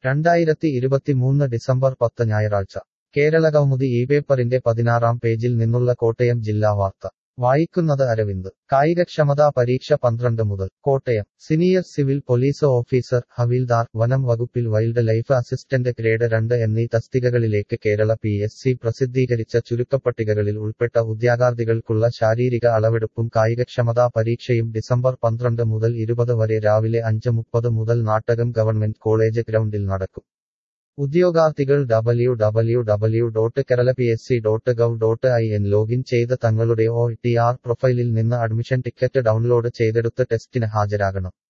രണ്ടായിരത്തി ഇരുപത്തിമൂന്ന് ഡിസംബർ പത്ത് ഞായറാഴ്ച കേരളകൗമുദി ഈ പേപ്പറിന്റെ പതിനാറാം പേജിൽ നിന്നുള്ള കോട്ടയം ജില്ലാ വാർത്ത വായിക്കുന്നത് അരവിന്ദ് കായികക്ഷമതാ പരീക്ഷ പന്ത്രണ്ട് മുതൽ Kottayam senior civil police officer havildar വനം വകുപ്പിൽ വൈൽഡ് ലൈഫ് അസിസ്റ്റന്റ് ഗ്രേഡ് രണ്ട് എന്നീ തസ്തികകളിലേക്ക് കേരള പി എസ് സി പ്രസിദ്ധീകരിച്ച ചുരുക്കപ്പട്ടികകളിൽ ഉൾപ്പെട്ട ഉദ്യോഗാർത്ഥികൾക്കുള്ള ശാരീരിക അളവെടുപ്പും കായികക്ഷമതാ പരീക്ഷയും ഡിസംബർ പന്ത്രണ്ട് മുതൽ ഇരുപത് വരെ രാവിലെ അഞ്ച് മുപ്പത് മുതൽ നാട്ടകം ഗവൺമെന്റ് കോളേജ് ഗ്രൗണ്ടിൽ നടക്കും ഉദ്യോഗാർത്ഥികൾ W W W dot Kerala P S C dot gov dot I N login ചെയ്ത് തങ്ങളുടെ ഒ ടി ആർ പ്രൊഫൈലിൽ നിന്ന് അഡ്മിഷൻ ടിക്കറ്റ് ഡൗൺലോഡ് ചെയ്തെടുത്ത് ടെസ്റ്റിന് ഹാജരാകണം